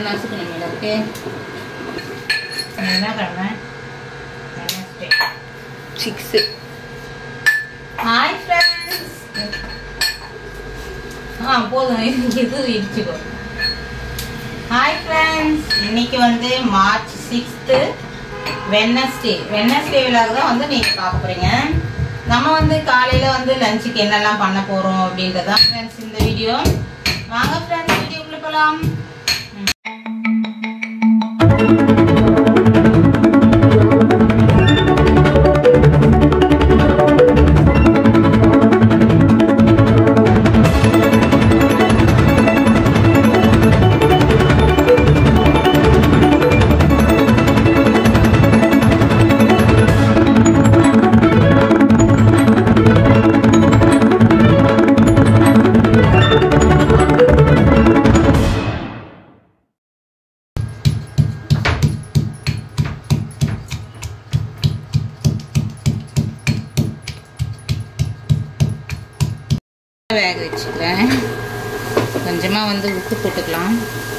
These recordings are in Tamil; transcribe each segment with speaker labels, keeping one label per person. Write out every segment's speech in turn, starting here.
Speaker 1: வந்து நசுக்கணும் மேடம் ஓகே என்ன கிழமை
Speaker 2: சிக்ஸு
Speaker 1: ஹாய் ஃப்ரெண்ட்ஸ் ஆ போதும் இது இடிச்சுக்கோ ஹாய் ஃப்ரெண்ட்ஸ் இன்னைக்கு வந்து மார்ச் சிக்ஸ்த்து வெனஸ்டே வெனஸ்டே விழாக்கு தான் வந்து நீங்கள் பார்க்க போகிறீங்க நம்ம வந்து காலையில் வந்து லஞ்சுக்கு என்னெல்லாம் பண்ண போகிறோம் அப்படின்றதான் ஃப்ரெண்ட்ஸ் இந்த வீடியோ வாங்க ஃப்ரெண்ட்ஸ் வீடியோக்குள்ளே போகலாம் வேக வச்சுக்கிறேன் கொஞ்சமாக வந்து உப்பு போட்டுக்கலாம்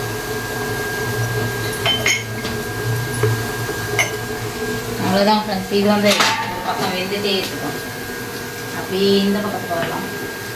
Speaker 1: அவ்வளோதான் ஃப்ரெண்ட்ஸ் இது வந்து ஒரு பக்கம் வெந்துட்டே இருக்கும் அப்படியே இந்த பக்கத்துக்கு வரலாம்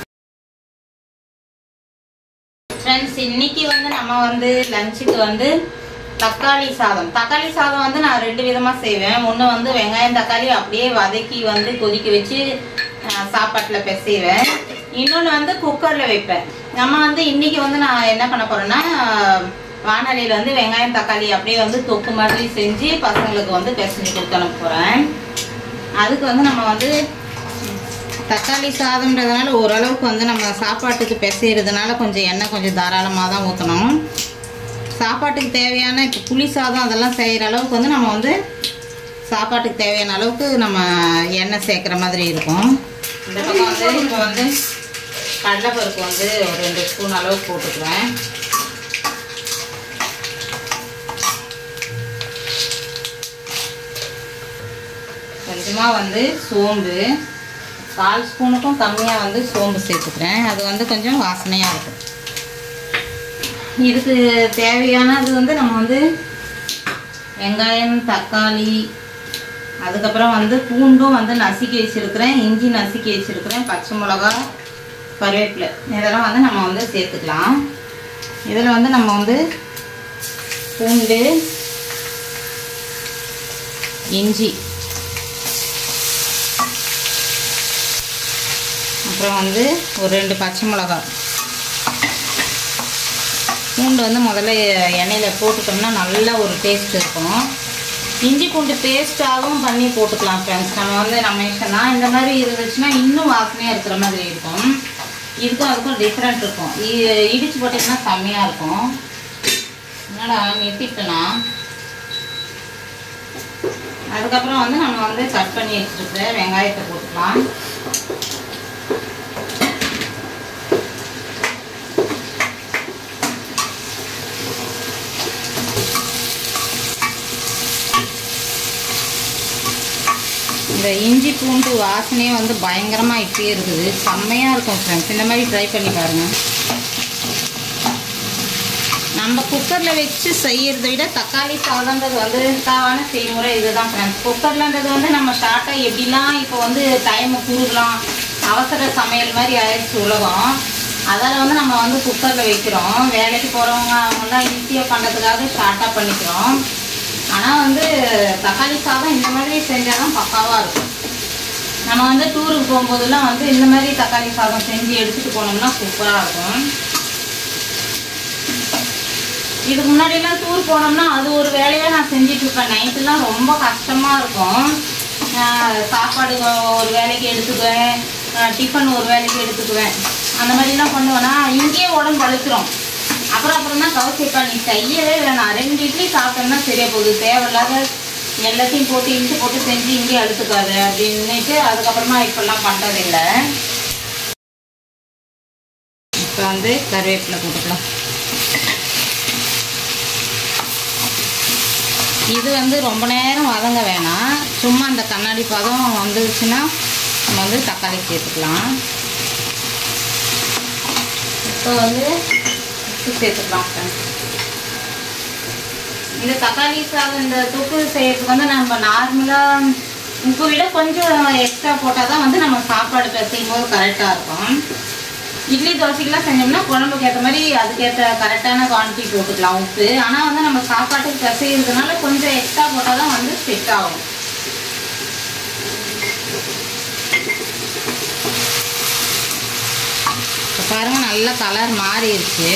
Speaker 1: ஃப்ரெண்ட்ஸ் இன்னைக்கு வந்து நம்ம வந்து லஞ்சுக்கு வந்து தக்காளி சாதம் தக்காளி சாதம் வந்து நான் ரெண்டு விதமாக செய்வேன் ஒன்று வந்து வெங்காயம் தக்காளி அப்படியே வதக்கி வந்து கொதிக்க வச்சு சாப்பாட்டில் பிசைவேன் இன்னொன்று வந்து குக்கரில் வைப்பேன் நம்ம வந்து இன்னைக்கு வந்து நான் என்ன பண்ண போறேன்னா வானொலியில் வந்து வெங்காயம் தக்காளி அப்படியே வந்து தொக்கு மாதிரி செஞ்சு பசங்களுக்கு வந்து பிசைஞ்சு கொடுத்து அனுப்ப போகிறேன் அதுக்கு வந்து நம்ம வந்து தக்காளி சாதம்ன்றதுனால ஓரளவுக்கு வந்து நம்ம சாப்பாட்டுக்கு பிசைறதுனால கொஞ்சம் எண்ணெய் கொஞ்சம் தாராளமாக தான் ஊற்றணும் சாப்பாட்டுக்கு தேவையான இப்போ புளி சாதம் அதெல்லாம் செய்கிற அளவுக்கு வந்து நம்ம வந்து சாப்பாட்டுக்கு தேவையான அளவுக்கு நம்ம எண்ணெய் சேர்க்குற மாதிரி இருக்கும் இந்த பக்கம் வந்து இப்போ வந்து கடலைப்பருப்பு வந்து ஒரு ரெண்டு ஸ்பூன் அளவுக்கு போட்டுக்குவேன் கொஞ்சமாக வந்து சோம்பு கால் ஸ்பூனுக்கும் கம்மியாக வந்து சோம்பு சேர்த்துக்கிறேன் அது வந்து கொஞ்சம் வாசனையாக இருக்கும் இதுக்கு தேவையானது வந்து நம்ம வந்து வெங்காயம் தக்காளி அதுக்கப்புறம் வந்து பூண்டும் வந்து நசுக்கி வச்சுருக்கிறேன் இஞ்சி நசுக்கி வச்சுருக்கிறேன் பச்சை மிளகா கருவேப்பிலை இதெல்லாம் வந்து நம்ம வந்து சேர்த்துக்கலாம் இதில் வந்து நம்ம வந்து பூண்டு இஞ்சி அப்புறம் வந்து ஒரு ரெண்டு பச்சை மிளகா பூண்டு வந்து முதல்ல எண்ணெயில் போட்டுட்டோம்னா நல்ல ஒரு டேஸ்ட் இருக்கும் இஞ்சி பூண்டு பேஸ்ட்டாகவும் பண்ணி போட்டுக்கலாம் ஃப்ரெண்ட்ஸ் நம்ம வந்து நம்ம இஷ்டம்னா இந்த மாதிரி இருந்துச்சுன்னா இன்னும் வாசனையாக இருக்கிற மாதிரி இருக்கும் இதுக்கும் அதுக்கும் டிஃப்ரெண்ட் இருக்கும் இ- இடிச்சு போட்டிங்கன்னா செம்மையாக இருக்கும் என்னடா நிறுத்திட்டேனா அதுக்கப்புறம் வந்து நம்ம வந்து கட் பண்ணி வச்சுருக்க வெங்காயத்தை போட்டுக்கலாம் இந்த இஞ்சி பூண்டு வாசனையே வந்து பயங்கரமாக இப்பயே இருக்குது செம்மையாக இருக்கும் ஃப்ரெண்ட்ஸ் இந்த மாதிரி ட்ரை பண்ணி பாருங்கள் நம்ம குக்கரில் வச்சு செய்யறதை விட தக்காளி சாதம்ன்றது வந்து தாவான செய்முறை இதுதான் ஃப்ரெண்ட்ஸ் குக்கர்லன்றது வந்து நம்ம ஷார்ட்டாக எப்படிலாம் இப்போ வந்து டைமை குறுகலாம் அவசர சமையல் மாதிரி ஆயிடுச்சு உலகம் அதால் வந்து நம்ம வந்து குக்கரில் வைக்கிறோம் வேலைக்கு போகிறவங்க அவங்கெல்லாம் ஈஸியாக பண்ணுறதுக்காக ஷார்ட்டாக பண்ணிக்கிறோம் ஆனால் வந்து தக்காளி சாதம் இந்த மாதிரி செஞ்சால் தான் பக்காவாக இருக்கும் நம்ம வந்து டூருக்கு போகும்போதெல்லாம் வந்து இந்த மாதிரி தக்காளி சாதம் செஞ்சு எடுத்துகிட்டு போனோம்னா சூப்பராக இருக்கும் இதுக்கு முன்னாடிலாம் டூர் போனோம்னா அது ஒரு வேலையாக நான் செஞ்சுட்டு இருப்பேன் நைட்டுலாம் ரொம்ப கஷ்டமாக இருக்கும் ஆஹ் சாப்பாடு ஒரு வேலைக்கு எடுத்துக்குவேன் ஆஹ் டிஃபன் ஒரு வேலைக்கு எடுத்துக்குவேன் அந்த மாதிரிலாம் பண்ணுவேன்னா இங்கேயே உடம்பு அழுத்துரும் அப்புறம் அப்புறம் தான் கவச்சிப்பா நீ செய்யவே வேணாம் ரெண்டு இட்லி சாப்பிட்டோம்னா சரியா போகுது தேவையில்லாத எல்லாத்தையும் போட்டு இஞ்சி போட்டு செஞ்சு இங்கேயே அழுத்துக்காது அப்படின்னுட்டு அதுக்கப்புறமா இப்பெல்லாம் பண்ணுறதில்லை இப்போ வந்து கருவேப்பிலை போட்டுக்கலாம் இது வந்து ரொம்ப நேரம் வதங்க வேணாம் சும்மா அந்த கண்ணாடி பதம் வந்துச்சுன்னா நம்ம வந்து தக்காளி சேர்த்துக்கலாம் இப்போ வந்து உப்பு சேர்த்துக்கலாம் friends. இந்த தக்காளி சாதம் இந்த தொக்கு செய்யறதுக்கு வந்து நம்ம நார்மலாக உப்பு விட கொஞ்சம் எக்ஸ்ட்ரா போட்டால் தான் வந்து நம்ம சாப்பாடு பிசையும் போது கரெக்டாக இருக்கும் இட்லி தோசைக்கெல்லாம் செஞ்சோம்னா குழம்புக்கு ஏற்ற மாதிரி அதுக்கேற்ற கரெக்டான குவான்டிட்டி போட்டுக்கலாம் உப்பு ஆனால் வந்து நம்ம சாப்பாட்டுக்கு பிசைகிறதுனால கொஞ்சம் எக்ஸ்ட்ரா போட்டால் தான் வந்து செட் ஆகும் இப்போ பாருங்க நல்ல கலர் மாறிடுச்சு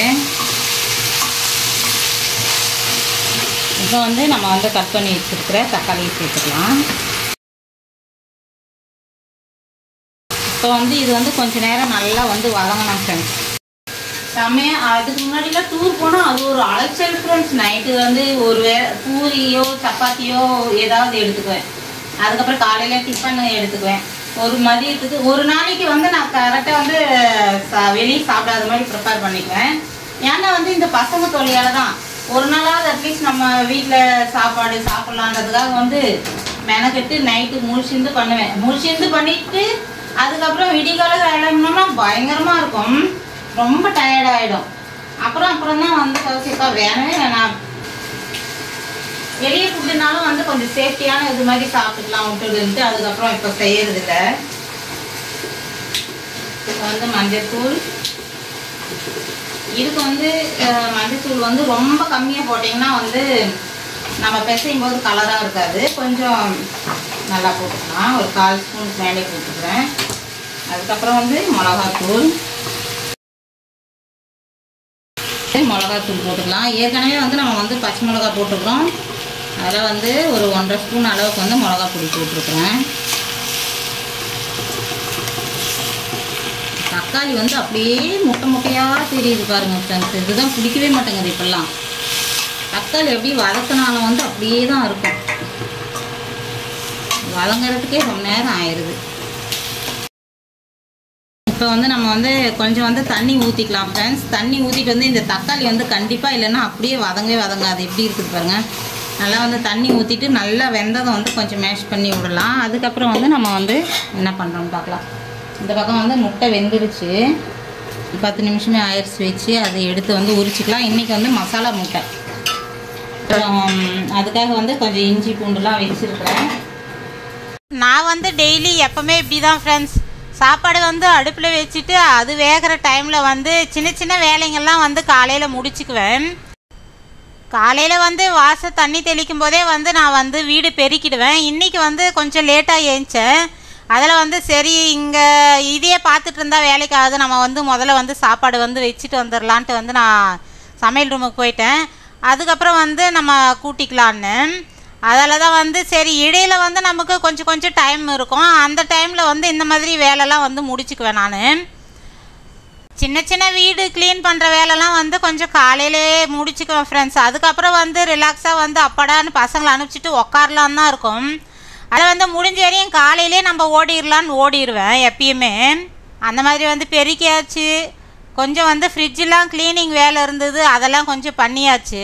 Speaker 1: இப்போ வந்து நம்ம வந்து கட் பண்ணி வச்சிருக்கிற தக்காளியை சேர்த்துக்கலாம் இப்போ வந்து இது வந்து கொஞ்ச நேரம் நல்லா வந்து வதங்கணும் ஃப்ரெண்ட்ஸ் செம்மையா அதுக்கு முன்னாடிலாம் டூர் போனால் அது ஒரு அலைச்சல் ஃப்ரெண்ட்ஸ் நைட்டு வந்து ஒரு வே பூரியோ சப்பாத்தியோ ஏதாவது எடுத்துக்குவேன் அதுக்கப்புறம் காலையில் டிஃபன் எடுத்துக்குவேன் ஒரு மதியத்துக்கு ஒரு நாளைக்கு வந்து நான் கரெக்டாக வந்து ச- வெளியே சாப்பிடாத மாதிரி ப்ரிப்பேர் பண்ணிக்குவேன் ஏன்னா வந்து இந்த பசங்க தொழியால தான் ஒரு நாளாவது அட்லீஸ்ட் நம்ம வீட்டில் சாப்பாடு சாப்பிட்லான்றதுக்காக வந்து மெனக்கெட்டு நைட்டு முழிச்சிருந்து பண்ணுவேன் முழிச்சிருந்து பண்ணிட்டு அதுக்கப்புறம் விடிகால கிளம்பினோம்னா பயங்கரமாக இருக்கும் ரொம்ப டயர்ட் ஆகிடும் அப்புறம் அப்புறம் தான் வந்து கவசிப்பா வேணவே வேணாம் வெளியே ஃபுட்டுனாலும் வந்து கொஞ்சம் சேஃப்டியான இது மாதிரி சாப்பிட்டுக்கலாம் விட்டுடுன்ட்டு அதுக்கப்புறம் இப்போ செய்யறதில்ல இப்போ வந்து மஞ்சள்தூள் இதுக்கு வந்து அஹ், மஞ்சள்தூள் வந்து ரொம்ப கம்மியாக போட்டிங்கன்னா வந்து நம்ம பிசையும் போது கலராக இருக்காது கொஞ்சம் நல்லா போட்டுக்கலாம் ஒரு கால் ஸ்பூன் மேலே போட்டுக்கிறேன் அதுக்கப்புறம் வந்து மிளகாத்தூள் மிளகாத்தூள் போட்டுக்கலாம் ஏற்கனவே வந்து நம்ம வந்து பச்சை மிளகா போட்டுக்கிறோம் அதில் வந்து ஒரு ஒன்றரை ஸ்பூன் அளவுக்கு வந்து மிளகா பொடி போட்டிருக்கிறேன் தக்காளி வந்து அப்படியே முட்டை முட்டையாக தெரியுது பாருங்க ஃப்ரெண்ட்ஸ் இதுதான் பிடிக்கவே மாட்டேங்குது இப்பெல்லாம் தக்காளி அப்படியே வதக்கினாலும் வந்து அப்படியே தான் இருக்கும் வதங்குறதுக்கே ரொம்ப நேரம் ஆயிடுது இப்போ வந்து நம்ம வந்து கொஞ்சம் வந்து தண்ணி ஊற்றிக்கலாம் ஃப்ரெண்ட்ஸ் தண்ணி ஊற்றிட்டு வந்து இந்த தக்காளி வந்து கண்டிப்பாக இல்லைன்னா அப்படியே வதங்கவே வதங்காது எப்படி இருக்குது பாருங்க நல்லா வந்து தண்ணி ஊற்றிட்டு நல்லா வெந்ததும் வந்து கொஞ்சம் மேஷ் பண்ணி விடலாம் அதுக்கப்புறம் வந்து நம்ம வந்து என்ன பண்ணுறோம்னு பார்க்கலாம் இந்த பக்கம் வந்து முட்டை வெந்துருச்சு பத்து நிமிஷமே ஆயிடுச்சு வச்சு அதை எடுத்து வந்து உரிச்சிக்கலாம் இன்றைக்கி வந்து மசாலா முட்டை அப்புறம் அதுக்காக வந்து கொஞ்சம் இஞ்சி பூண்டுலாம் வச்சுருக்கிறேன்
Speaker 2: நான் வந்து டெய்லி எப்பவுமே இப்படி தான் ஃப்ரெண்ட்ஸ் சாப்பாடு வந்து அடுப்பில் வச்சுட்டு அது வேகிற டைமில் வந்து சின்ன சின்ன வேலைங்கள்லாம் வந்து காலையில் முடிச்சுக்குவேன் காலையில் வந்து வாச தண்ணி தெளிக்கும் போதே வந்து நான் வந்து வீடு பெருக்கிடுவேன் இன்றைக்கி வந்து கொஞ்சம் லேட்டாக ஏஞ்சேன் அதில் வந்து சரி இங்கே இதையே பார்த்துட்டு இருந்தால் வேலைக்காவது நம்ம வந்து முதல்ல வந்து சாப்பாடு வந்து வச்சுட்டு வந்துடலான்ட்டு வந்து நான் சமையல் ரூமுக்கு போயிட்டேன் அதுக்கப்புறம் வந்து நம்ம கூட்டிக்கலான்னு அதில் தான் வந்து சரி இடையில வந்து நமக்கு கொஞ்சம் கொஞ்சம் டைம் இருக்கும் அந்த டைமில் வந்து இந்த மாதிரி வேலைலாம் வந்து முடிச்சுக்குவேன் நான் சின்ன சின்ன வீடு க்ளீன் பண்ணுற வேலைலாம் வந்து கொஞ்சம் காலையிலே முடிச்சுக்குவேன் ஃப்ரெண்ட்ஸ் அதுக்கப்புறம் வந்து ரிலாக்ஸாக வந்து அப்பாடான்னு பசங்களை அனுப்பிச்சிட்டு உக்காரலான்னு தான் இருக்கும் அதை வந்து முடிஞ்ச வரையும் காலையிலே நம்ம ஓடிடலான்னு ஓடிடுவேன் எப்பயுமே அந்த மாதிரி வந்து பெருக்கியாச்சு கொஞ்சம் வந்து ஃப்ரிட்ஜெலாம் க்ளீனிங் வேலை இருந்தது அதெல்லாம் கொஞ்சம் பண்ணியாச்சு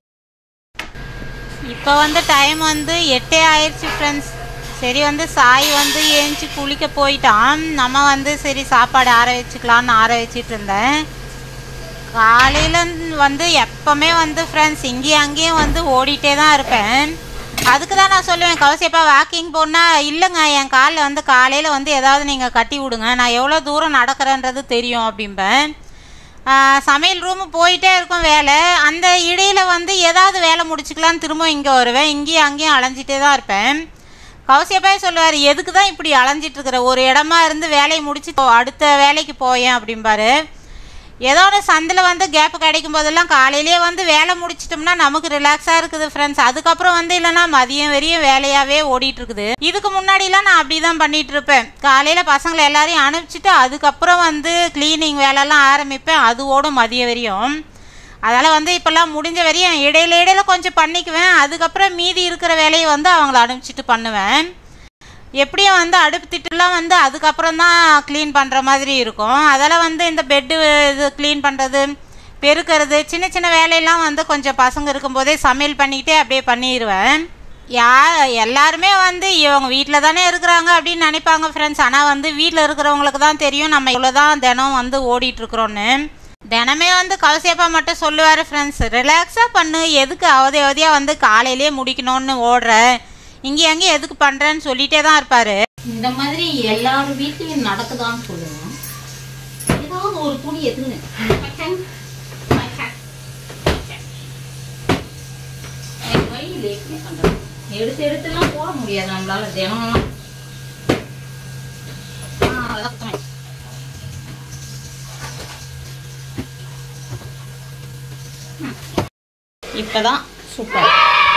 Speaker 2: இப்போ வந்து டைம் வந்து எட்டே ஆயிடுச்சு ஃப்ரெண்ட்ஸ் சரி வந்து சாய் வந்து ஏஞ்சி குளிக்க போயிட்டான் நம்ம வந்து சரி சாப்பாடு ஆற வச்சுக்கலான்னு ஆற வச்சிட்டு இருந்தேன் காலையில் வந்து எப்போவுமே வந்து ஃப்ரெண்ட்ஸ் இங்கேயும் அங்கேயும் வந்து ஓடிட்டே தான் இருப்பேன் அதுக்கு தான் நான் சொல்லுவேன் கவசியப்பா வாக்கிங் போனால் இல்லைங்க என் காலில் வந்து காலையில் வந்து ஏதாவது நீங்கள் கட்டி விடுங்க நான் எவ்வளோ தூரம் நடக்கிறேன்றது தெரியும் அப்படிம்பேன் ஆஹ் சமையல் ரூமு போயிட்டே இருக்கும் வேலை அந்த இடையில வந்து ஏதாவது வேலை முடிச்சுக்கலான்னு திரும்ப இங்கே வருவேன் இங்கேயும் அங்கேயும் அலைஞ்சிட்டே தான் இருப்பேன் கௌசியப்பாய் சொல்லுவார் எதுக்கு தான் இப்படி அலைஞ்சிட்டு இருக்கிற ஒரு இடமா இருந்து வேலையை முடிச்சு போ- அடுத்த வேலைக்கு போயேன் அப்படிம்பாரு ஏதோ ஒரு சந்தில் வந்து கேப் கிடைக்கும் போதெல்லாம் காலையிலேயே வந்து வேலை முடிச்சிட்டோம்னா நமக்கு ரிலாக்ஸாக இருக்குது ஃப்ரெண்ட்ஸ் அதுக்கப்புறம் வந்து இல்லைன்னா மதியம் வரையும் வேலையாகவே ஓடிட்டு இருக்குது இதுக்கு முன்னாடிலாம் நான் அப்படி தான் பண்ணிட்டு இருப்பேன் காலையில் பசங்களை எல்லாரையும் அனுப்பிச்சிட்டு அதுக்கப்புறம் வந்து க்ளீனிங் வேலைலாம் ஆரம்பிப்பேன் அது ஓடும் மதியம் வரையும் அதனால் வந்து இப்போல்லாம் முடிஞ்ச வரையும் இடையில இடையில கொஞ்சம் பண்ணிக்குவேன் அதுக்கப்புறம் மீதி இருக்கிற வேலையை வந்து அவங்கள அனுப்பிச்சிட்டு பண்ணுவேன் எப்படியும் வந்து அடுப்பு திட்டுலாம் வந்து அதுக்கப்புறம் தான் க்ளீன் பண்ணுற மாதிரி இருக்கும் அதெல்லாம் வந்து இந்த பெட்டு இது க்ளீன் பண்ணுறது பெருக்கிறது சின்ன சின்ன வேலையெல்லாம் வந்து கொஞ்சம் பசங்க இருக்கும்போதே சமையல் பண்ணிக்கிட்டே அப்படியே பண்ணிடுவேன் யா எல்லாருமே வந்து இவங்க வீட்டில் தானே இருக்கிறாங்க அப்படின்னு நினைப்பாங்க ஃப்ரெண்ட்ஸ் ஆனால் வந்து வீட்டில் இருக்கிறவங்களுக்கு தான் தெரியும் நம்ம இவ்வளோ தான் தினம் வந்து ஓடிட்டுருக்குறோன்னு தினமே வந்து கௌசியப்பா மட்டும் சொல்லுவார் ஃப்ரெண்ட்ஸ் ரிலாக்ஸாக பண்ணு எதுக்கு அவதி அவதியாக வந்து காலையிலே முடிக்கணும்னு ஓடுற இங்கே எங்கே எதுக்கு பண்ணுறேன்னு சொல்லிட்டே தான் இருப்பார்
Speaker 1: இந்த மாதிரி எல்லார் வீட்லயும் நடக்குதான்னு சொல்லுங்க ஏதாவது ஒரு துணி எதுன்னு வழியில் எப்படி பண்றது எடுத்து எடுத்துலாம் போட முடியாது நம்மளால தினமும் ஆ, அதான். ம். இப்பதான் சூப்பர்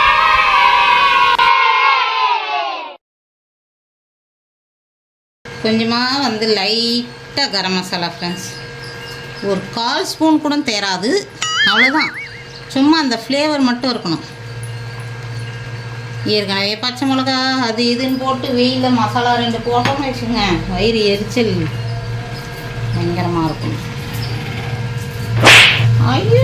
Speaker 1: கொஞ்சமாக வந்து லைட்டாக கரம் மசாலா ஃப்ரெண்ட்ஸ் ஒரு கால் ஸ்பூன் கூட தேராது அவ்வளோதான் சும்மா அந்த ஃப்ளேவர் மட்டும் இருக்கணும் ஏற்கனவே பச்சை மிளகா அது இதுன்னு போட்டு வெயிலில் மசாலா ரெண்டு போட்டோம்னு வச்சுக்கோங்க வயிறு எரிச்சல் பயங்கரமாக இருக்கும் ஐயோ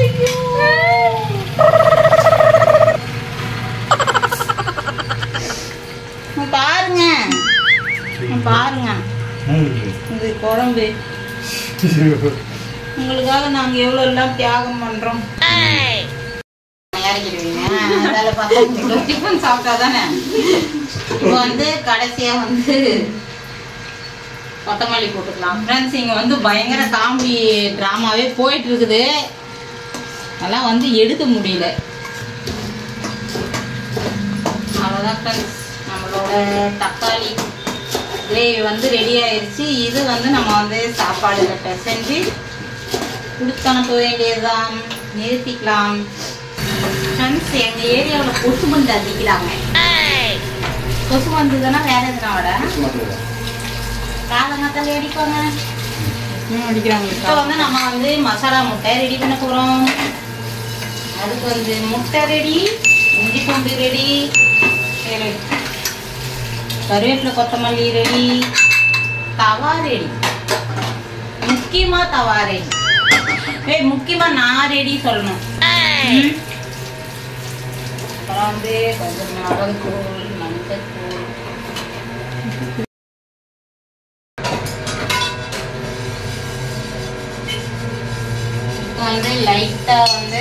Speaker 1: பாருங்க பாருங்க இது குழம்பு உங்களுக்காக நாங்க எவ்வளவு எல்லாம் தியாகம் பண்றோம் இறக்கிடுவீங்க அதால பார்த்தா உங்களுக்கு டிஃபன் சாப்பிட்டா தானே இப்போ வந்து கடைசியா வந்து கொத்தமல்லி போட்டுக்கலாம் ஃப்ரெண்ட்ஸ் இங்க வந்து பயங்கர காமெடி ட்ராமாவே போயிட்டு இருக்குது அதெல்லாம் வந்து எடுக்க முடியல அவ்வளோதான் ஃப்ரெண்ட்ஸ் நம்மளோட தக்காளி கிரேவி வந்து ரெடி ஆயிருச்சு இது வந்து நம்ம வந்து சாப்பாடுல பிசைஞ்சு கொடுத்து அனுப்ப வேண்டியதுதான் நிறுத்திக்கலாம் ஃப்ரெண்ட்ஸ் எங்கள் ஏரியாவில் கொசு மருந்து அடிக்கிறாங்க கொசு மருந்து தானே வேற எதுனா விட காலங்காத்தால அடிப்பாங்க
Speaker 3: அடிக்கிறாங்க
Speaker 1: இப்போ வந்து நம்ம வந்து மசாலா முட்டை ரெடி பண்ண போகிறோம் அதுக்கு வந்து முட்டை ரெடி இஞ்சி பூண்டு ரெடி கருவேப்பிலை கொத்தமல்லி ரெடி தவா ரெடி முக்கியமா தவா ரெடி ஏய் முக்கியமா நான் ரெடி சொல்லணும் ம். அப்புறம் வந்து கொஞ்சம் மிளகுத்தூள் மஞ்சத்தூள் இப்போ வந்து லைட்டா வந்து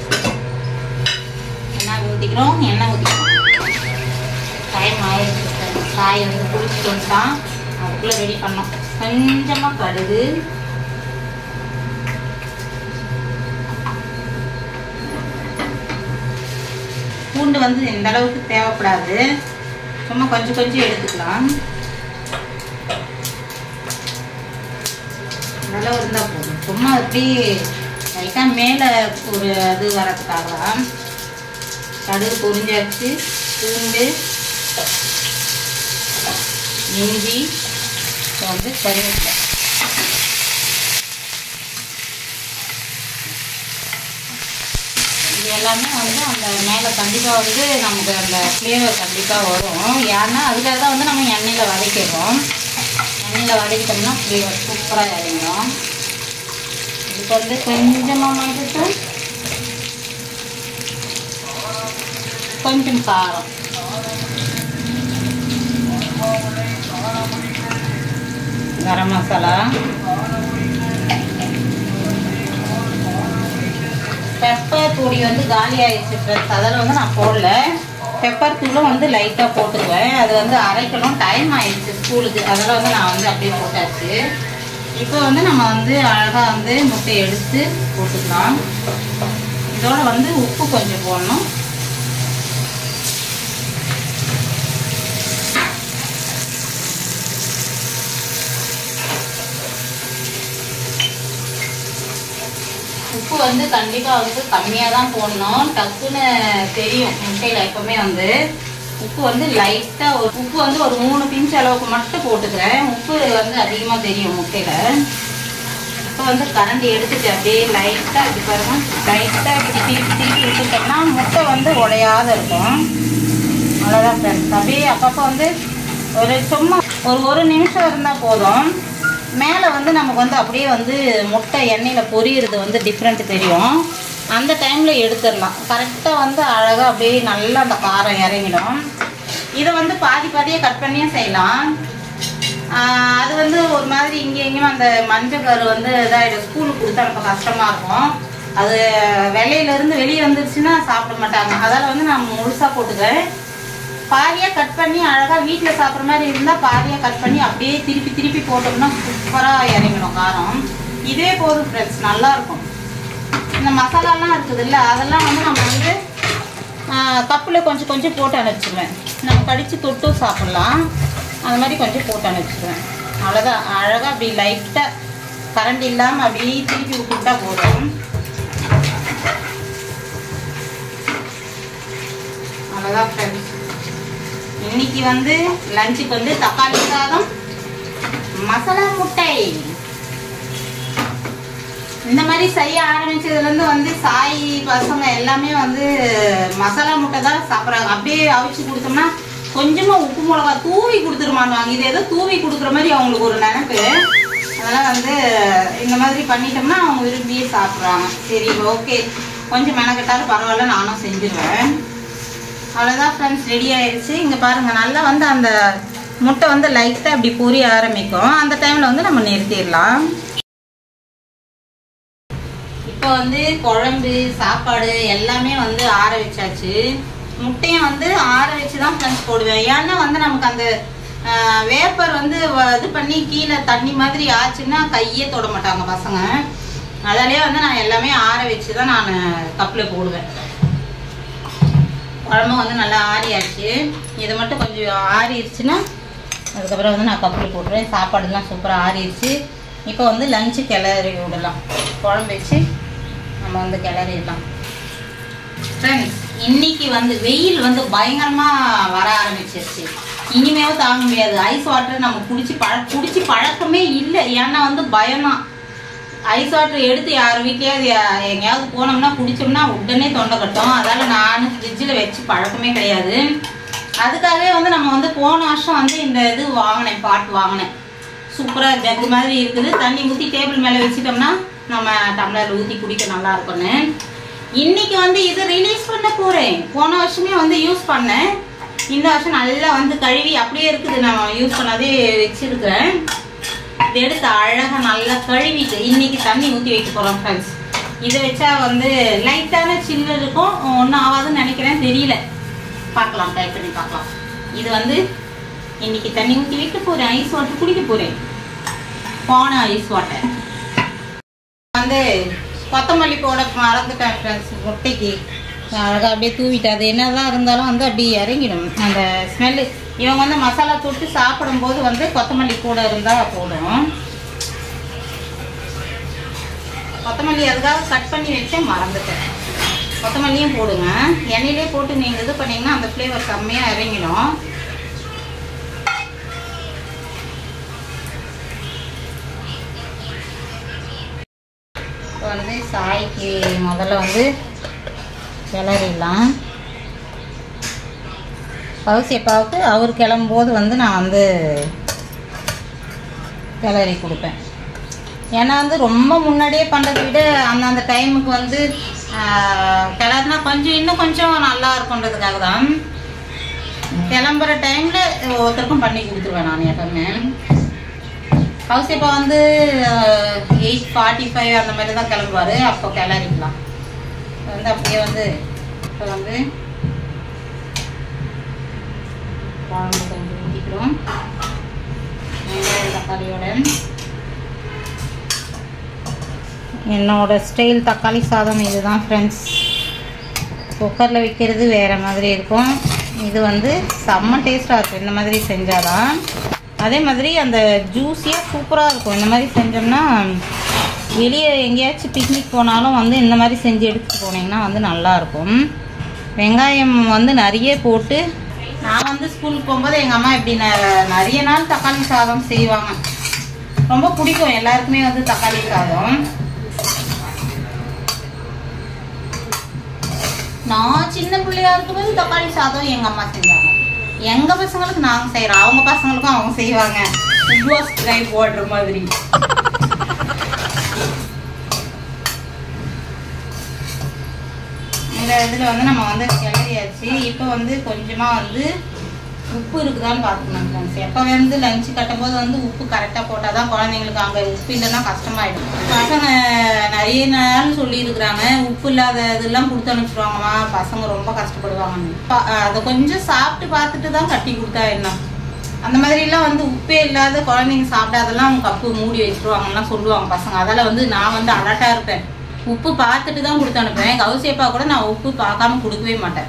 Speaker 1: எண்ணெய் ஊற்றிக்கிறோம் எண்ணெய் ஊற்றிக்கிறோம் டைம் ஆயிடுச்சு sir. காய் வந்து குளிச்சுட்டு வந்துட்டான் அதுக்குள்ளே ரெடி பண்ணோம் கொஞ்சமாக கடுகு பூண்டு வந்து இந்த அளவுக்கு தேவைப்படாது சும்மா கொஞ்சம் கொஞ்சம் எடுத்துக்கலாம் இந்த அளவு இருந்தால் போதும் சும்மா அப்படி லைட்டாக மேலே ஒரு இது வரதுக்காக தான் கடுகு பொரிஞ்சாச்சு பூண்டு இஞ்சி இப்போ வந்து கருவேப்பிலை இது எல்லாமே வந்து அந்த மேலே கண்டிப்பாக வந்து நமக்கு அந்த ஃப்ளேவர் கண்டிப்பாக வரும் ஏன்னா அதுக்காக தான் வந்து நம்ம எண்ணெயில் வதக்கிறோம் எண்ணெயில் வதக்கிட்டோம்னா ஃப்ளேவர் சூப்பராக இறங்கும் இதுக்கு வந்து கொஞ்சமாக மஞ்சள் கொஞ்சம் காரம் கரம் மசாலா பெப்பர் பொடி வந்து காலி ஆயிடுச்சு ஃப்ரெண்ட்ஸ் அதில் வந்து நான் போடல பெப்பர் தூளும் வந்து லைட்டாக போட்டுக்குவேன் அது வந்து அரைக்கணும் டைம் ஆயிடுச்சு ஸ்கூலுக்கு அதில் வந்து நான் வந்து அப்படியே போட்டாச்சு இப்போ வந்து நம்ம வந்து அழகாக வந்து முட்டையை எடுத்து போட்டுக்கலாம் இதோட வந்து உப்பு கொஞ்சம் போடணும் உப்பு வந்து கண்டிப்பாக வந்து கம்மியாக தான் போடணும் டக்குன்னு தெரியும் முட்டையில் எப்பவுமே வந்து உப்பு வந்து லைட்டாக ஒரு உப்பு வந்து ஒரு மூணு பிஞ்ச் அளவுக்கு மட்டும் போட்டுக்கிறேன் உப்பு வந்து அதிகமாக தெரியும் முட்டையில் இப்போ வந்து கரண்டி எடுத்துட்டு அப்படியே லைட்டாக இப்படி பாருங்க லைட்டாக இப்படி திருப்பி திருப்பி விட்டுட்டோம்னா முட்டை வந்து உடையாத இருக்கும் அவ்வளோதான் ஃப்ரெண்ட்ஸ் அப்படியே அப்பப்போ வந்து ஒரு சும்மா ஒரு ஒரு நிமிஷம் இருந்தால் போதும் மேலே வந்து நமக்கு வந்து அப்படியே வந்து முட்டை எண்ணெயில் பொரியிறது வந்து டிஃப்ரெண்ட் தெரியும் அந்த டைமில் எடுத்துடலாம் கரெக்டாக வந்து அழகாக அப்படியே நல்லா அந்த காரம் இறங்கிடும் இதை வந்து பாதி பாதியாக கட் பண்ணியும் செய்யலாம் ஆஹ் அது வந்து ஒரு மாதிரி இங்கே எங்கேயும் அந்த மஞ்சள் கரு வந்து இதாகிடும் ஸ்கூலுக்கு கொடுத்தா ரொம்ப கஷ்டமாக இருக்கும் அது வெள்ளையிலேருந்து வெளியே வந்துருச்சுன்னா சாப்பிட மாட்டாங்க அதால் வந்து நான் முழுசாக போட்டுக்கிறேன் பாதியாக கட் பண்ணி அழகாக வீட்டில் சாப்பிட்ற மாதிரி இருந்தால் பாதியாக கட் பண்ணி அப்படியே திருப்பி திருப்பி போட்டோம்னா சூப்பராக இறங்கிடும் காரம் இதே போதும் ஃப்ரெண்ட்ஸ் நல்லாயிருக்கும் இந்த மசாலாலாம் இருக்குது இல்லை அதெல்லாம் வந்து நம்ம வந்து கப்பில் கொஞ்சம் கொஞ்சம் போட்டு அனுப்பிச்சிடுவேன் நம்ம கடித்து தொட்டும் சாப்பிட்லாம் அது மாதிரி கொஞ்சம் போட்டு அனுப்பிச்சிடுவேன் அவ்வளோதான் அழகாக அப்படி லைட்டாக கரண்ட் இல்லாமல் அப்படியே திருப்பி விட்டுட்டா போதும் அவ்வளோதான் ஃப்ரெண்ட்ஸ் இன்னைக்கு வந்து லஞ்சுக்கு வந்து தக்காளி சாதம் மசாலா முட்டை இந்த மாதிரி செய்ய ஆரம்பிச்சதுலேருந்து வந்து சாய் பசங்க எல்லாமே வந்து மசாலா முட்டை தான் சாப்பிட்றாங்க அப்படியே அவிச்சு கொடுத்தோம்னா கொஞ்சமாக உப்பு மிளகா தூவி கொடுத்துருமான்னுவாங்க இது ஏதோ தூவி கொடுக்குற மாதிரி அவங்களுக்கு ஒரு நினைப்பு அதெல்லாம் வந்து இந்த மாதிரி பண்ணிட்டோம்னா அவங்க விரும்பியே சாப்பிட்றாங்க சரி ஓகே கொஞ்சம் மெனக்கட்டாலும் பரவாயில்ல நானும் செஞ்சிருவேன் அவ்வளோதான் ஃப்ரெண்ட்ஸ் ரெடி ஆயிடுச்சு இங்கே பாருங்கள் நல்லா வந்து அந்த முட்டை வந்து லைட்டாக அப்படி பொரிய ஆரம்பிக்கும் அந்த டைமில் வந்து நம்ம நிறுத்திடலாம் இப்போ வந்து குழம்பு சாப்பாடு எல்லாமே வந்து ஆற வச்சாச்சு முட்டையும் வந்து ஆற வச்சு தான் ஃப்ரெண்ட்ஸ் போடுவேன் ஏன்னா வந்து நமக்கு அந்த வேப்பர் வந்து வ- இது பண்ணி கீழே தண்ணி மாதிரி ஆச்சுன்னா கையே தொட மாட்டாங்க பசங்க அதாலே வந்து நான் எல்லாமே ஆற வச்சு தான் நான் கப்பில் போடுவேன் குழம்பு வந்து நல்லா ஆறியாச்சு இது மட்டும் கொஞ்சம் ஆறிடுச்சுன்னா அதுக்கப்புறம் வந்து நான் கப்பில் போட்டுருவேன் சாப்பாடுலாம் சூப்பராக ஆறிடுச்சு இப்போ வந்து லஞ்சு கிளறி விடலாம் குழம்பு வச்சு நம்ம வந்து கிளறிடலாம் ஃப்ரெண்ட்ஸ் இன்னைக்கு வந்து வெயில் வந்து பயங்கரமாக வர ஆரம்பிச்சிருச்சு இனிமேவும் தாங்க முடியாது ஐஸ் வாட்டர் நம்ம குடிச்சு பழ குடிச்சு பழக்கமே இல்லை ஏன்னா வந்து பயம்தான் ஐஸ் வாட்டர் எடுத்து யார் வீட்லயாவது யா- எங்கேயாவது போனோம்னா குடிச்சோம்னா உடனே தொண்டை கட்டும் அதால நான் ஃப்ரிட்ஜில் வச்சு பழக்கமே கிடையாது அதுக்காகவே வந்து நம்ம வந்து போன வருஷம் வந்து இந்த இது வாங்கினேன் பாட் வாங்கினேன் சூப்பராக ஜக்கு மாதிரி இருக்குது தண்ணி ஊற்றி டேபிள் மேலே வச்சிட்டோம்னா நம்ம டம்ளரில் ஊற்றி குடிக்க நல்லா இருக்கும்னு இன்னைக்கு வந்து இது ரிலீஸ் பண்ண போகிறேன் போன வருஷமே வந்து யூஸ் பண்ணேன் இந்த வருஷம் நல்லா வந்து கழுவி அப்படியே இருக்குது நான் யூஸ் பண்ணதே வச்சிருக்கிறேன் இதை எடுத்து அழகாக நல்லா கழுவிட்டு இன்னைக்கு தண்ணி ஊற்றி வைக்க போகிறோம் ஃப்ரெண்ட்ஸ் இதை வச்சா வந்து லைட்டான சில்லு இருக்கும் ஒன்றும் ஆகாதுன்னு நினைக்கிறேன் தெரியல பார்க்கலாம் ட்ரை பண்ணி பார்க்கலாம் இது வந்து இன்னைக்கு தண்ணி ஊற்றி வைக்க போகிறேன் ஐஸ் வாட்டர் குடிக்க போகிறேன் போன ஐஸ் வாட்டர் வந்து கொத்தமல்லி போட மறந்துட்டேன் ஃப்ரெண்ட்ஸ் முட்டைக்கு அழகாக அப்படியே தூவிட்டு அது என்னதான் இருந்தாலும் வந்து அப்படியே இறங்கிடும் அந்த ஸ்மெல்லு இவங்க வந்து மசாலா தொட்டு சாப்பிடும்போது வந்து கொத்தமல்லி கூட இருந்தால் போடும் கொத்தமல்லி அதுக்காக கட் பண்ணி வச்சேன் மறந்துட்டேன் கொத்தமல்லியும் போடுங்க எண்ணெயிலே போட்டு நீங்கள் இது பண்ணீங்கன்னா அந்த ஃப்ளேவர் செம்மையாக இறங்கிடும் இப்போ வந்து சாய்க்கு முதல்ல வந்து கிளறிடலாம் பவுசியப்பாவுக்கு அவர் கிளம்பும்போது வந்து நான் வந்து கிளறி கொடுப்பேன் ஏன்னா வந்து ரொம்ப முன்னாடியே பண்ணுறதை விட அந்த அந்த டைமுக்கு வந்து ஆஹ், கிளறுனா கொஞ்சம் இன்னும் கொஞ்சம் நல்லா இருக்குன்றதுக்காக தான் கிளம்புற டைமில் ஒருத்தருக்கும் பண்ணி கொடுத்துருவேன் நான் எப்பவுமே ஹவுஸ் இப்போ வந்து எயிட் ஃபார்ட்டி ஃபைவ் அந்த மாதிரி தான் கிளம்புவார் அப்போ கிளறிக்கலாம் வந்து அப்படியே வந்து இப்போ வந்து குழம்பு கொஞ்சம் ஊற்றிக்கிறோம் வெங்காயம் தக்காளியோட என்னோட ஸ்டைல் தக்காளி சாதம் இதுதான் ஃப்ரெண்ட்ஸ் குக்கரில் வைக்கிறது வேறு மாதிரி இருக்கும் இது வந்து செம்ம டேஸ்ட்டாக இருக்கும் இந்த மாதிரி செஞ்சாதான் அதே மாதிரி அந்த ஜூஸியாக சூப்பராக இருக்கும் இந்த மாதிரி செஞ்சோம்னா வெளியே எங்கேயாச்சும் பிக்னிக் போனாலும் வந்து இந்த மாதிரி செஞ்சு எடுத்துட்டு போனீங்கன்னா வந்து நல்லாயிருக்கும் வெங்காயம் வந்து நிறைய போட்டு நான் வந்து ஸ்கூலுக்கு போகும்போது எங்கள் அம்மா இப்படி ந- நிறைய நாள் தக்காளி சாதம் செய்வாங்க ரொம்ப பிடிக்கும் எல்லாருக்குமே வந்து தக்காளி சாதம் நான் சின்ன பிள்ளையா இருக்கும்போது தக்காளி சாதம் எங்க அம்மா செஞ்சாங்க எங்க பசங்களுக்கு நாங்க செய்யறோம் அவங்க பசங்களுக்கும் அவங்க செய்வாங்க உப்வாஸ் ட்ரை போடுற மாதிரி இந்த இதில் வந்து நம்ம வந்து கிளறியாச்சு இப்போ வந்து கொஞ்சமாக வந்து உப்பு இருக்குதான்னு பார்க்கணும் ஃப்ரெண்ட்ஸ் எப்போ வந்து லஞ்சு கட்டும்போது வந்து உப்பு கரெக்டாக போட்டால் தான் குழந்தைங்களுக்கு அங்கே உப்பு இல்லைன்னா கஷ்டமாயிடும் பசங்க நிறைய நாள் சொல்லியிருக்கிறாங்க உப்பு இல்லாத இதெல்லாம் கொடுத்து அனுப்பிச்சிடுவாங்கம்மா பசங்க ரொம்ப கஷ்டப்படுவாங்கன்னு ப- அதை கொஞ்சம் சாப்பிட்டு பார்த்துட்டு தான் கட்டி கொடுத்தா என்ன அந்த மாதிரிலாம் வந்து உப்பே இல்லாத குழந்தைங்க சாப்பிடாதெல்லாம் அவங்க கப்பு மூடி வச்சிருவாங்கலாம் சொல்லுவாங்க பசங்க அதெல்லாம் வந்து நான் வந்து அலர்ட்டாக இருப்பேன் உப்பு பார்த்துட்டு தான் கொடுத்து அனுப்புவேன் கவுசியப்பா கூட நான் உப்பு பார்க்காம கொடுக்கவே மாட்டேன்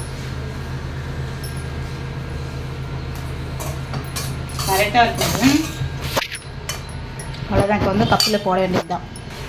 Speaker 1: கரெக்டாக இருக்குது அவ்வளோதான் இப்போ வந்து கப்பில் போட வேண்டியது தான்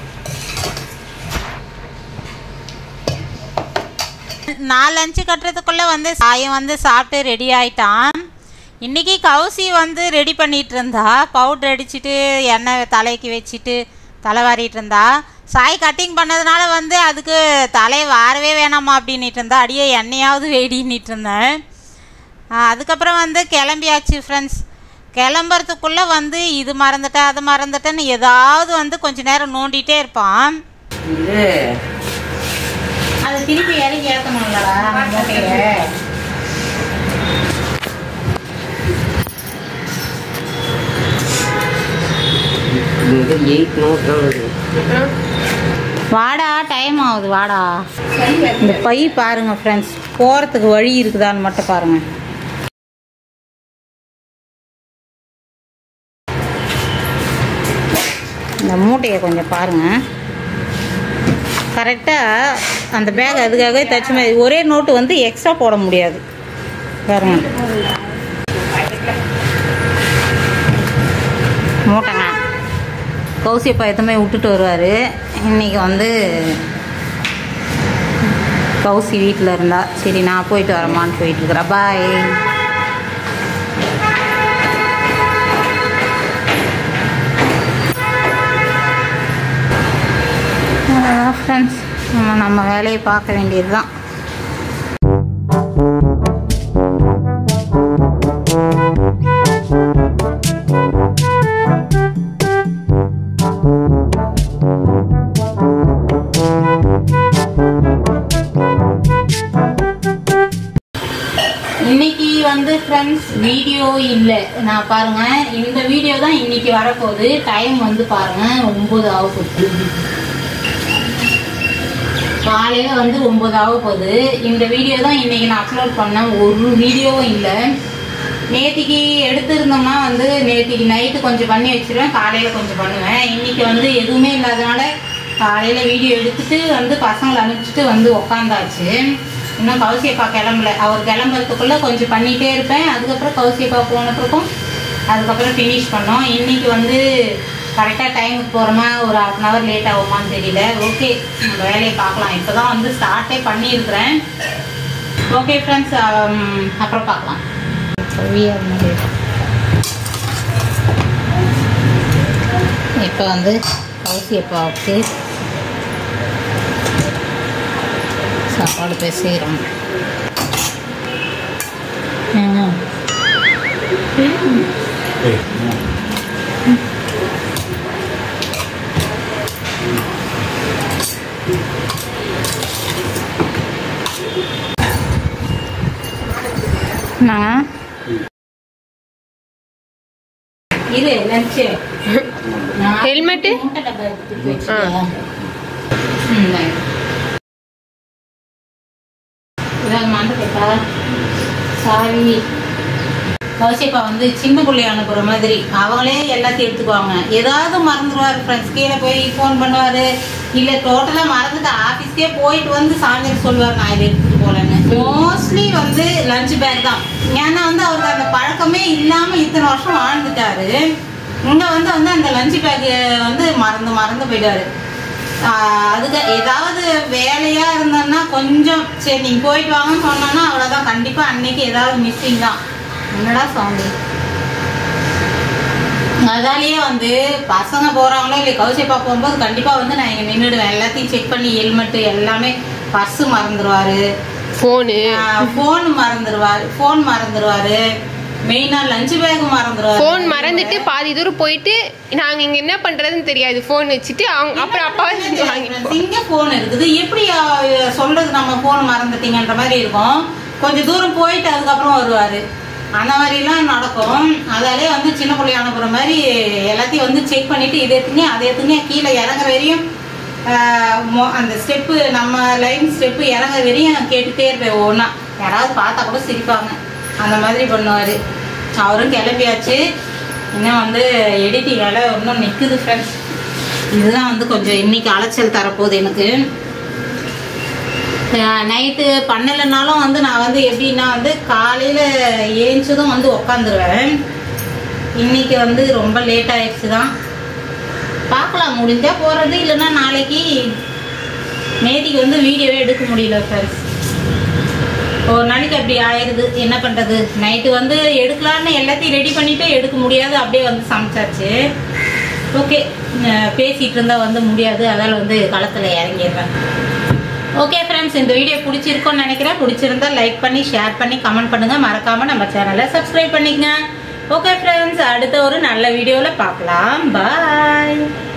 Speaker 2: நான் லஞ்சு கட்டுறதுக்குள்ளே வந்து சாயம் வந்து சாப்பிட்டு ரெடி ஆயிட்டான் இன்னைக்கு கவுசி வந்து ரெடி பண்ணிட்டு இருந்தா பவுடர் அடிச்சிட்டு எண்ணெய் தலைக்கு வச்சுட்டு தலை வாரிட்டு இருந்தா சாய் கட்டிங் பண்ணதுனால வந்து அதுக்கு தலையை வாரவே வேணாமா அப்படின்ட்டு இருந்தா அடியே எண்ணெயாவது வேடின்னுட்டு இருந்தேன் ஆ, அதுக்கப்புறம் வந்து கிளம்பியாச்சு ஃப்ரெண்ட்ஸ் கிளம்புறதுக்குள்ளே வந்து இது மறந்துட்டேன் அது மறந்துட்டேன்னு ஏதாவது வந்து கொஞ்ச நேரம் நோண்டிகிட்டே இருப்பான்
Speaker 4: இது
Speaker 1: அதை திருப்பி இறக்கி ஏற்றணும்லடா மூட்டையை
Speaker 4: இங்கே எயிட் நோட் தான் வருது
Speaker 1: வாடா டைம் ஆகுது வாடா இந்த பை பாருங்க ஃப்ரெண்ட்ஸ் போகிறதுக்கு வழி இருக்குதான்னு மட்டும் பாருங்க இந்த மூட்டையை கொஞ்சம் பாருங்க கரெக்டாக அந்த பேக் அதுக்காகவே தச்சு மாதிரி ஒரே நோட்டு வந்து எக்ஸ்ட்ரா போட முடியாது பாருங்க மூட்டைங்க கௌசியப்பா எத்தமே விட்டுட்டு வருவார் இன்னைக்கு வந்து கௌசி வீட்டில் இருந்தா சரி நான் போயிட்டு வரமான்னு போயிட்டு இருக்கிறேன் பாய் ஃப்ரெண்ட்ஸ் நம்ம வேலையை பார்க்க வேண்டியது தான் இன்னைக்கு வந்து ஃப்ரெண்ட்ஸ் வீடியோ இல்லை நான் பாருங்க இந்த வீடியோ தான் இன்னைக்கு வரப்போகுது டைம் வந்து பாருங்க ஒம்பது ஆக போகுது காலையில வந்து ஒம்பது ஆக போகுது இந்த வீடியோ தான் இன்னைக்கு நான் அப்லோட் பண்ணேன் ஒரு வீடியோவும் இல்லை நேத்திக்கு எடுத்திருந்தோம்னா வந்து நேத்திக்கு நைட்டு கொஞ்சம் பண்ணி வச்சிருவேன் காலையில கொஞ்சம் பண்ணுவேன் இன்னைக்கு வந்து எதுவுமே இல்லாதனால காலையில வீடியோ எடுத்துட்டு வந்து பசங்களை அனுப்பிச்சிட்டு வந்து உக்காந்தாச்சு இன்னும் கௌசியப்பா கிளம்பல அவர் கிளம்புறதுக்குள்ள கொஞ்சம் பண்ணிட்டே இருப்பேன் அதுக்கப்புறம் கௌசியப்பா போனதுக்கும் அதுக்கப்புறம் ஃபினிஷ் பண்ணோம் இன்னைக்கு வந்து கரெக்டாக டைமுக்கு போகிறோமா ஒரு ஹாஃப் அன் ஹவர் லேட் ஆகுமான்னு தெரியல ஓகே நம்ம வேலையை பார்க்கலாம் இப்போ தான் வந்து ஸ்டார்ட்டே பண்ணியிருக்கிறேன் ஓகே ஃப்ரெண்ட்ஸ் அப்புறம் பார்க்கலாம் இப்போ வந்து கௌசியப்பாவுக்கு சாப்பாடு போய் செய்கிறோம் நான் இரு லஞ்சு
Speaker 5: Helmet?
Speaker 1: சாரி கௌசியப்பா வந்து சின்ன பிள்ளைய அனுப்புற மாதிரி அவங்களே எல்லாத்தையும் எடுத்துக்குவாங்க ஏதாவது மறந்துடுவார் ஃப்ரெண்ட்ஸ் கீழே போய் ஃபோன் பண்ணுவாரு இல்ல டோட்டலா மறந்துட்டு ஆபீஸ்க்கே போயிட்டு வந்து சாயந்தரம் சொல்லுவார் நான் இதை எடுத்துட்டு போலன்னு மோஸ்ட்லி வந்து லஞ்ச் பேக் தான் ஏன்னா வந்து அவருக்கு அந்த பழக்கமே இல்லாம இத்தனை வருஷம் வாழ்ந்துட்டாரு இங்க வந்து வந்து அந்த லஞ்ச் பேக் வந்து மறந்து மறந்து போயிட்டாரு ஆஹ் அதுக்கு ஏதாவது வேலையா இருந்தோம்னா கொஞ்சம் சரி நீங்க போயிட்டு வாங்கன்னு சொன்னோன்னா அவ்வளவுதான் கண்டிப்பா அன்னைக்கு ஏதாவது மிஸ்ஸிங் தான் என்னடா சவுண்டு அதாலேயே வந்து பசங்க போறாங்களோ இல்லை கௌசியப்பா போகும்போது கண்டிப்பா வந்து நான் இங்க நின்றுடுவேன் எல்லாத்தையும் செக் பண்ணி ஹெல்மெட் எல்லாமே பர்ஸ் மறந்துடுவாரு
Speaker 5: ஃபோனு
Speaker 1: ஃபோன் மறந்துடுவாரு ஃபோன் மறந்துடுவாரு மெயினா லஞ்ச் பேக் மறந்துடுவாரு
Speaker 5: ஃபோன் மறந்துட்டு பாதி தூரம் போயிட்டு நாங்க இங்க என்ன பண்றதுன்னு தெரியாது ஃபோன் வச்சுட்டு அவங்க அப்புறம் அப்பா வந்து வாங்கிப்போம்
Speaker 1: இங்க போன் இருக்குது எப்படி அஹ், சொல்றது நம்ம போன் மறந்துட்டீங்கன்ற மாதிரி இருக்கும் கொஞ்சம் தூரம் போயிட்டு அதுக்கப்புறம் வருவாரு அந்த மாதிரிலாம் நடக்கும் அதாலே வந்து சின்ன பிள்ளைய அனுப்புற மாதிரி எல்லாத்தையும் வந்து செக் பண்ணிட்டு இது எத்துங்க அது எத்துங்க கீழே இறங்குற வரையும் ஆஹ் மொ- அந்த ஸ்டெப்பு நம்ம லைன் ஸ்டெப்பு இறங்குற வரையும் கேட்டுட்டே இருப்பேன் ஒவ்வொன்றா யாராவது பார்த்தா கூட சிரிப்பாங்க அந்த மாதிரி பண்ணுவார் அவரும் கிளம்பியாச்சு இன்னும் வந்து எடிட்டிங் வேலை இன்னும் நிற்குது ஃப்ரெண்ட்ஸ் இதுதான் வந்து கொஞ்சம் இன்னைக்கு அலைச்சல் தரப்போகுது எனக்கு நைட்டு பண்ணலைனாலும் வந்து நான் வந்து எப்படின்னா வந்து காலையில் ஏஞ்சதும் வந்து உக்காந்துருவேன் இன்னைக்கு வந்து ரொம்ப லேட் ஆயிடுச்சு தான் பார்க்கலாம் முடிஞ்சா போகிறது இல்லைன்னா நாளைக்கு நேத்திக்கு வந்து வீடியோவே எடுக்க முடியல ஃப்ரெண்ட்ஸ் ஒரு நாளைக்கு அப்படி ஆயிடுது என்ன பண்ணுறது நைட்டு வந்து எடுக்கலான்னு எல்லாத்தையும் ரெடி பண்ணிட்டு எடுக்க முடியாது அப்படியே வந்து சமைச்சாச்சு ஓகே பேசிகிட்டு இருந்தால் வந்து முடியாது அதால் வந்து களத்தில் இறங்கிடுறேன் ஓகே ஃப்ரெண்ட்ஸ் இந்த வீடியோ பிடிச்சிருக்கோன்னு நினைக்கிறேன் பிடிச்சிருந்தா லைக் பண்ணி ஷேர் பண்ணி கமெண்ட் பண்ணுங்க மறக்காம நம்ம சேனலை சப்ஸ்கிரைப் பண்ணிக்கங்க ஓகே ஃப்ரெண்ட்ஸ் அடுத்த ஒரு நல்ல வீடியோவில் பார்க்கலாம் பாய்